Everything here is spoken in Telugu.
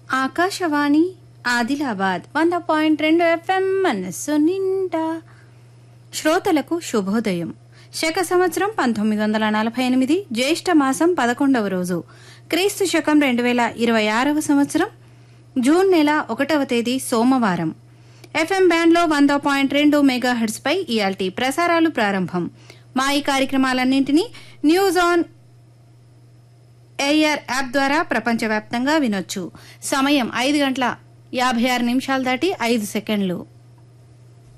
ఆకాశవాణి ఆదిలాబాద్ వంద పాయింట్ రెండు ఎఫ్ఎం మనస్సు నిండా శ్రోతలకు శుభోదయం శక సంవత్సరం పంతొమ్మిది వందల నలభై ఎనిమిది జ్యేష్ఠ మాసం పదకొండవ రోజు క్రీస్తు శకం రెండు వేల ఇరవై ఆరవ సంవత్సరం జూన్ నెల ఒకటవ తేదీ సోమవారం ఎఫ్ఎం బ్యాండ్లో వంద పాయింట్ రెండు మెగా పై ఇయాల్టీ ప్రసారాలు ప్రారంభం మా ఈ కార్యక్రమాలన్నింటినీ న్యూస్ ఆన్ ఎయిర్ యాప్ ద్వారా ప్రపంచవ్యాప్తంగా వినొచ్చు సమయం ఐదు గంటల యాభై ఆరు నిమిషాలు దాటి ఐదు సెకండ్లు